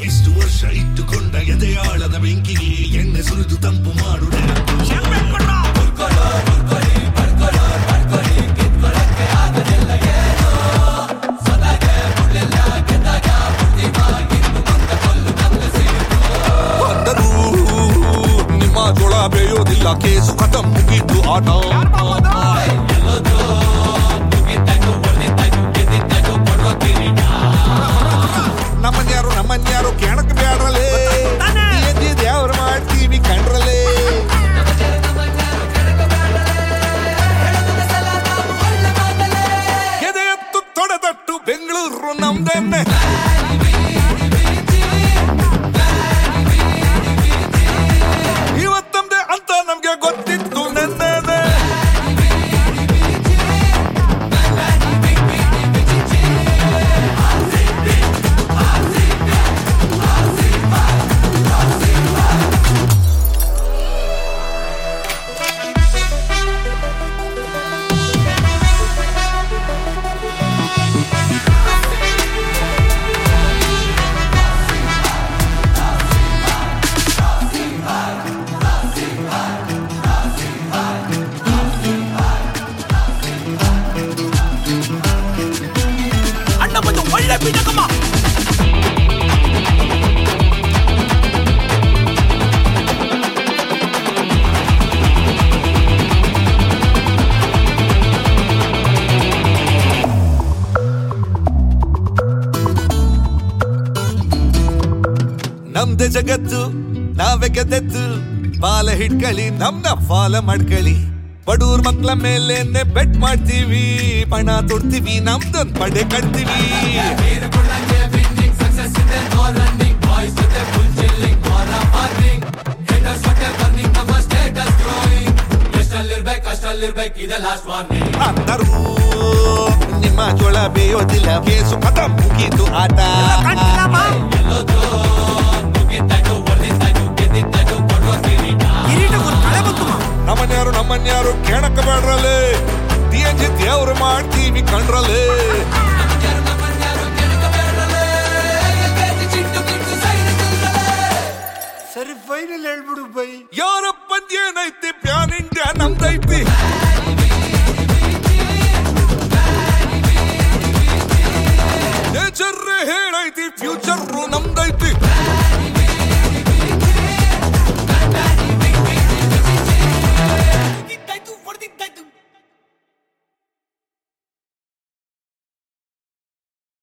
ಇಷ್ಟು ವರ್ಷ ಇಟ್ಟುಕೊಂಡ ಎದೆಯಾಳದ ಬೆಂಕಿಗೆ ಎಣ್ಣೆ ಸುರಿದು ತಂಪು ಮಾಡುಡೆ ಬಂದರೂ ನಿಮ್ಮ ಜೋಳ ಬೇಯೋದಿಲ್ಲ ಕೇಸು ಖತಮ್ ಮುಗೀತು ಆಟ ನಮ್ಮನ್ಯಾರು ನಮ್ಮನ್ಯಾರು ಕೆಣಕ್ ಬ್ಯಾಡ್ರಲೇ ದೇವ್ರ ಮಾಡ್ತೀವಿ ಕಂಡ್ರಲೇ ಎದೆ ಎತ್ತು ತೊಡೆದಟ್ಟು ಬೆಂಗಳೂರು ನಮ್ದೆನ್ನೆ ಇವತ್ತಂದೆ ಅಂತ ನಮ್ಗೆ ಗೊತ್ತಿತ್ತು ನೆನ್ನೆನೆ ಅಣ್ಣ ಬಂದು ಒಳ್ಳೆ ಬೀಜಕಮ್ಮ ನಮ್ದೆ ಜಗತ್ತು ನಾವೇ ಗೆದ್ದೆದ್ದು ಬಾಲ ಹಿಡ್ಕಳಿ ನಮ್ನ ಫಾಲ ಮಾಡ್ಕಳಿ ಬಡೂರ್ ಮಕ್ಳ ಮೇಲೇನೆ ಬೆಟ್ ಮಾಡ್ತೀವಿ ಪಣ ತೊಡ್ತೀವಿ ನಮ್ದೊಂದ್ ಪಡೆ ಕಟ್ತೀವಿ ಅಂದರು ನಿಮ್ಮ ಜೋಳ ಬೇಯೋದಿಲ್ಲ ಕೇಸು ಕಥ ಮುಗೀತು ಆಟ ಕಿರೀಟಗೊಂದು ಕಳೆ ಬಂತು ಮಾ. ನಮ್ಮನ್ಯಾರು ನಮ್ಮನ್ಯಾರು ಕೆಣಕ ಬೇಡ್ರಲ್ಲೇ ಡಿಎನ್ಜಿ ದೇವ್ರು ಮಾಡ್ತೀವಿ ಕಂಡ್ರಲ್ಲೇ ಸರಿ ಫೈನಲ್ ಹೇಳ್ಬಿಡು ಬೈ ಯಾರಪ್ಪಂದೇನೈತಿ ಪ್ಯಾನ್ ಇಂಡಿಯಾ ನಮ್ದೈತಿ ನೇಚರ್ ಹೇಳೈತಿ ಫ್ಯೂಚರ್ ನಮ್ದೈತಿ